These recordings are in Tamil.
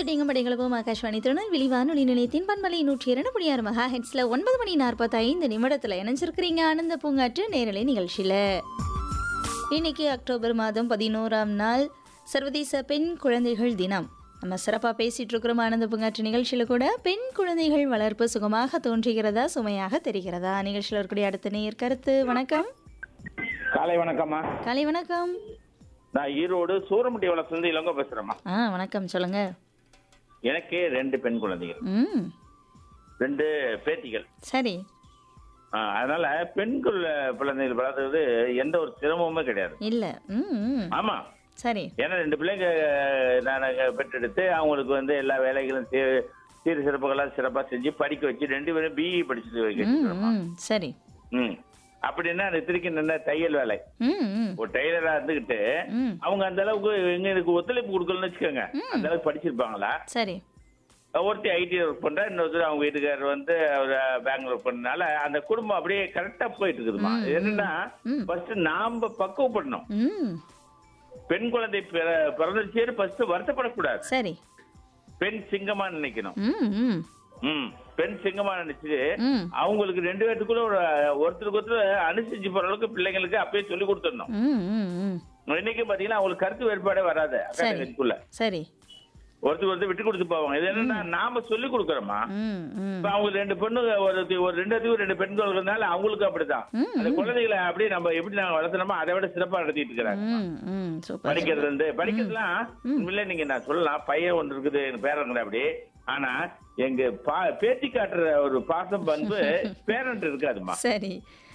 கேட்டுட்டீங்க படைகளவும் ஆகாஷ்வாணி திருநெல்வேலி வானொலி நிலையத்தின் பண்பலை நூற்றி இரண்டு புள்ளி ஆறு மெகா ஹெட்ஸில் ஒன்பது மணி நாற்பத்தைந்து நிமிடத்தில் இணைஞ்சிருக்கிறீங்க ஆனந்த பூங்காற்று நேரலை நிகழ்ச்சியில் இன்னைக்கு அக்டோபர் மாதம் பதினோராம் நாள் சர்வதேச பெண் குழந்தைகள் தினம் நம்ம சிறப்பாக பேசிகிட்டு இருக்கிறோம் ஆனந்த பூங்காற்று நிகழ்ச்சியில் கூட பெண் குழந்தைகள் வளர்ப்பு சுகமாக தோன்றுகிறதா சுமையாக தெரிகிறதா நிகழ்ச்சியில் இருக்கக்கூடிய அடுத்த நேயர் கருத்து வணக்கம் காலை வணக்கம்மா காலை வணக்கம் நான் ஈரோடு சூரமுட்டி வளர்ந்து இளங்கோ பேசுறேம்மா ஆ வணக்கம் சொல்லுங்க எனக்கு ரெண்டு பெண் குழந்தைகள் ம் ரெண்டு பேத்திகள் சரி ஆ, அதனால பெண் குழ- குழந்தைகள் வளர்த்துறது எந்த ஒரு சிரமமுமே கிடையாது இல்லை ம் ம் ஆமா சரி ஏன்னா ரெண்டு பிள்ளைங்க நான் பெற்றெடுத்து அவங்களுக்கு வந்து எல்லா வேலைகளும் சீ- சீர் சிறப்புகளாக சிறப்பா செஞ்சு படிக்க வச்சு ரெண்டு பேரும் பிஇ படிச்சுட்டு ம் வைக்கிறோம்மா ம் சரி ம் அப்படின்னா அது திருக்கி நின்ன தையல் வேலை ம் ம் ஒரு டெய்லரா இருந்துகிட்டு ம் அவங்க அந்த அளவுக்கு எங்களுக்கு ஒத்துழைப்பு கொடுக்கலன்னு வச்சுக்கோங்க அந்த அளவுக்கு படிச்சிருப்பாங்களா சரி ஒருத்தி ஐடி ஒர்க் பண்றா இன்னொருத்தர் அவங்க வீட்டுக்காரர் வந்து அவர் பேங்க்ல ஒர்க் பண்ணனால அந்த குடும்பம் அப்படியே கரெக்டா போயிட்டு இருக்குதுமா இது என்னன்னா ம். ஃபர்ஸ்ட் நாம பக்குவப்படணும் ம் பெண் குழந்தை பிற- பிறந்துச்சேன்னு ஃபர்ஸ்ட் வருத்தப்படக்கூடாது சரி பெண் சிங்கமா நினைக்கணும் ம் ம் ம் பெண் சிங்கமா நினைச்சு ம் அவங்களுக்கு ரெண்டு பேத்துக்குள்ள ஒரு ஒருத்தருக்கு ஒருத்தர் அனுசரிச்சு போற அளவுக்கு பிள்ளைங்களுக்கு அப்பயே சொல்லி கொடுத்துடணும் ம் ம் ம் இன்னைக்கு பாத்தீங்கன்னா அவங்களுக்கு கருத்து வேறுபாடே வராது அக்கா சரி. தங்கச்சிக்குள்ள சரி ஒருத்தருக்கு ஒருத்தர் விட்டு கொடுத்து போவாங்க இது என்னன்னா நாம சொல்லி கொடுக்கறோமா ம் ம் இப்ப அவங்க ரெண்டு பெண்ணு ஒரு ஒரு ரெண்டு பேத்துக்கு ரெண்டு பெண்கள் இருக்கிறதுனால அவங்களுக்கு அப்படிதான் ம், அந்த குழந்தைகளை அப்படியே நம்ம எப்படி நாங்க வளர்த்தனமோ அதை விட சிறப்பா நடத்திட்டு இருக்கிறாங்க ம் ம் சூப்பர் படிக்கிறது இருந்து படிக்கிறதுலாம் உண்மையிலே நீங்க நான் சொல்லலாம் பையன் ஒன்று இருக்குது எங்க பேரங்க அப்படி ஆனா எங்க பா பேத்தி காட்டுற ஒரு பாசம் பண்பு பேரண்ட் இருக்காதுமா சரி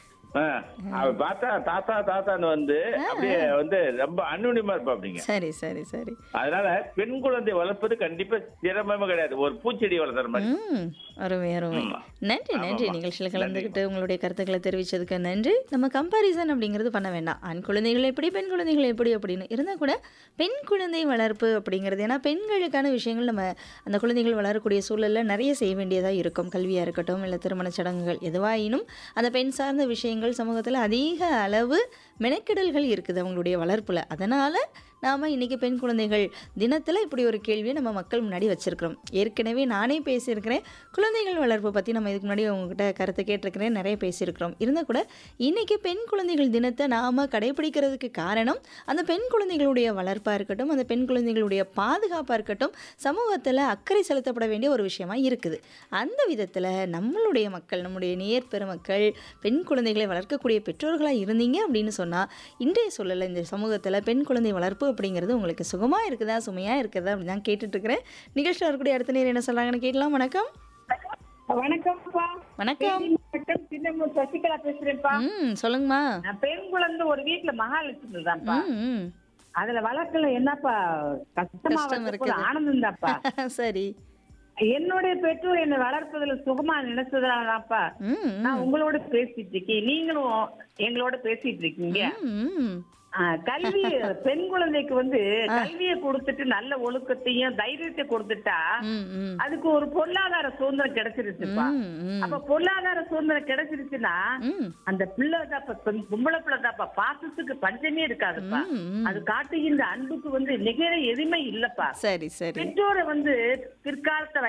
அவ பார்த்தா தாத்தா தாத்தான்னு வந்து அப்படியே வந்து ரொம்ப அன்னுணியமா இருப்பா அப்படிங்க சரி சரி சரி அதனால பெண் குழந்தை வளர்ப்பது கண்டிப்பா சிரமமே கிடையாது ஒரு பூச்செடி வளர்த்துற மாதிரி ம் அருமை அருமை ஆமா. நன்றி நன்றி ஆமாம்மா. நிகழ்ச்சியில் கலந்துக்கிட்டு உங்களுடைய கருத்துக்களை தெரிவித்ததுக்கு நன்றி நம்ம கம்பாரிசன் அப்படிங்கிறது பண்ண வேண்டாம் ஆண் குழந்தைகள் எப்படி பெண் குழந்தைகள் எப்படி அப்படின்னு இருந்தால் கூட பெண் குழந்தை வளர்ப்பு அப்படிங்கிறது ஏன்னா பெண்களுக்கான விஷயங்கள் நம்ம அந்த குழந்தைகள் வளரக்கூடிய சூழலில் நிறைய செய்ய வேண்டியதாக இருக்கும் கல்வியாக இருக்கட்டும் இல்லை திருமணச் சடங்குகள் எதுவாயினும் அந்த பெண் சார்ந்த விஷயங்கள் சமூகத்தில் அதிக அளவு மெனக்கெடல்கள் இருக்குது அவங்களுடைய வளர்ப்பில் அதனால் நாம் இன்றைக்கி பெண் குழந்தைகள் தினத்தில் இப்படி ஒரு கேள்வியை நம்ம மக்கள் முன்னாடி வச்சுருக்கிறோம் ஏற்கனவே நானே பேசியிருக்கிறேன் குழந்தைகள் வளர்ப்பு பற்றி நம்ம இதுக்கு முன்னாடி உங்ககிட்ட கருத்து கேட்டிருக்கிறேன் நிறைய பேசியிருக்கிறோம் இருந்தால் கூட இன்றைக்கி பெண் குழந்தைகள் தினத்தை நாம் கடைபிடிக்கிறதுக்கு காரணம் அந்த பெண் குழந்தைகளுடைய வளர்ப்பாக இருக்கட்டும் அந்த பெண் குழந்தைகளுடைய பாதுகாப்பாக இருக்கட்டும் சமூகத்தில் அக்கறை செலுத்தப்பட வேண்டிய ஒரு விஷயமா இருக்குது அந்த விதத்தில் நம்மளுடைய மக்கள் நம்முடைய நேர் பெருமக்கள் பெண் குழந்தைகளை வளர்க்கக்கூடிய பெற்றோர்களாக இருந்தீங்க அப்படின்னு சொன்னால் இன்றைய சூழலில் இந்த சமூகத்தில் பெண் குழந்தை வளர்ப்பு அப்படிங்கிறது உங்களுக்கு சுகமாக இருக்குதா சுமையாக இருக்குதா அப்படின்னு தான் கேட்டுட்ருக்கிறேன் நிகழ்ச்சியில் இருக்கக்கூடிய அடுத்த நேரம் என்ன சொல்கிறாங்கன்னு கேட்கலாம் வணக்கம் வணக்கம்ப்பா வணக்கம் தேனி மாவட்டம் சின்னமூர் சசிகலா பேசுறேன்ப்பா ம் சொல்லுங்கம்மா நான் பெண் குழந்தை ஒரு வீட்டுல மகாலட்சுமி தான்ப்பா ம் ம் அதுல வளர்க்கல என்னப்பா கஷ்டமா கஷ்டம் வளர்க்கல இருக்குது. ஆனந்தம் தான்ப்பா சரி என்னுடைய பெற்றோர் என்னை வளர்ப்பதுல சுகமா நினைச்சதுனாலப்பா ம் ம், நான் உங்களோட பேசிட்டு இருக்கேன் நீங்களும் எங்களோட பேசிட்டு இருக்கீங்க ம் ம் ஆ, கல்வி பெண் குழந்தைக்கு வந்து கல்வியை கொடுத்துட்டு நல்ல ஒழுக்கத்தையும் தைரியத்தை கொடுத்துட்டா ம் ம் அதுக்கு ஒரு பொருளாதார சுதந்திரம் கிடைச்சிருச்சுப்பா ம், ம். அப்ப பொருளாதார சுதந்திரம் கிடைச்சிருச்சுன்னா ம் அந்த பிள்ளை தாப்பா பெண் பொம்பளை பிள்ளை தாப்பா பாசத்துக்கு பஞ்சமே இருக்காதுப்பா ம், ம். அது காட்டுகின்ற அன்புக்கு வந்து நிகர எதுவுமே இல்லப்பா சரி சரி பெற்றோரை வந்து பிற்காலத்தை